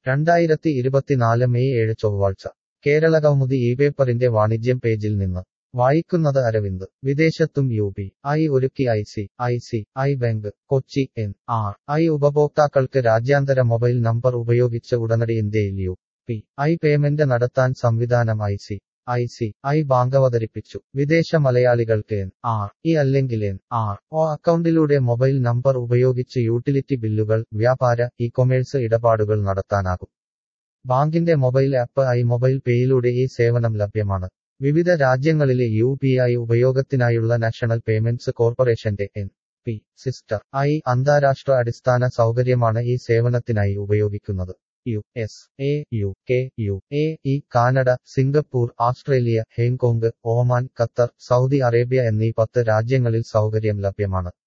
രണ്ടായിരത്തി ഇരുപത്തിനാല് മെയ് ഏഴ് ചൊവ്വാഴ്ച കേരളകൗമുദി ഈ പേപ്പറിന്റെ വാണിജ്യം പേജിൽ നിന്ന് വായിക്കുന്നത് അരവിന്ദ് വിദേശത്തും യു പി ഐ ഒരുക്കി I C I C I bank Kochi N R I ഉപഭോക്താക്കൾക്ക് രാജ്യാന്തര മൊബൈൽ നമ്പർ ഉപയോഗിച്ച് ഉടനടി ഇന്ത്യയിൽ യു പി ഐ പേയ്മെന്റ് നടത്താൻ സംവിധാനം I C I C I bank അവതരിപ്പിച്ചു വിദേശ മലയാളികൾക്ക് എൻ ആർ ഇ അല്ലെങ്കിൽ എൻ ആർ ഒ അക്കൗണ്ടിലൂടെ മൊബൈൽ നമ്പർ ഉപയോഗിച്ച് യൂട്ടിലിറ്റി ബില്ലുകൾ വ്യാപാര ഇ കൊമേഴ്സ് ഇടപാടുകൾ നടത്താനാകും ബാങ്കിന്റെ മൊബൈൽ ആപ്പ് ഐ മൊബൈൽ പേയിലൂടെ ഈ സേവനം ലഭ്യമാണ് വിവിധ രാജ്യങ്ങളിലെ യു പി ഐ ഉപയോഗത്തിനായുള്ള നാഷണൽ പേയ്മെന്റ്സ് കോർപ്പറേഷന്റെ എൻ പി സിസ്റ്റർ ഐ അന്താരാഷ്ട്ര അടിസ്ഥാന സൗകര്യമാണ് ഈ സേവനത്തിനായി ഉപയോഗിക്കുന്നത് U S A U K U A E Canada Singapore Australia Hong Kong Oman Qatar Saudi Arabia എന്നീ പത്ത് രാജ്യങ്ങളിൽ സൗകര്യം ലഭ്യമാണ്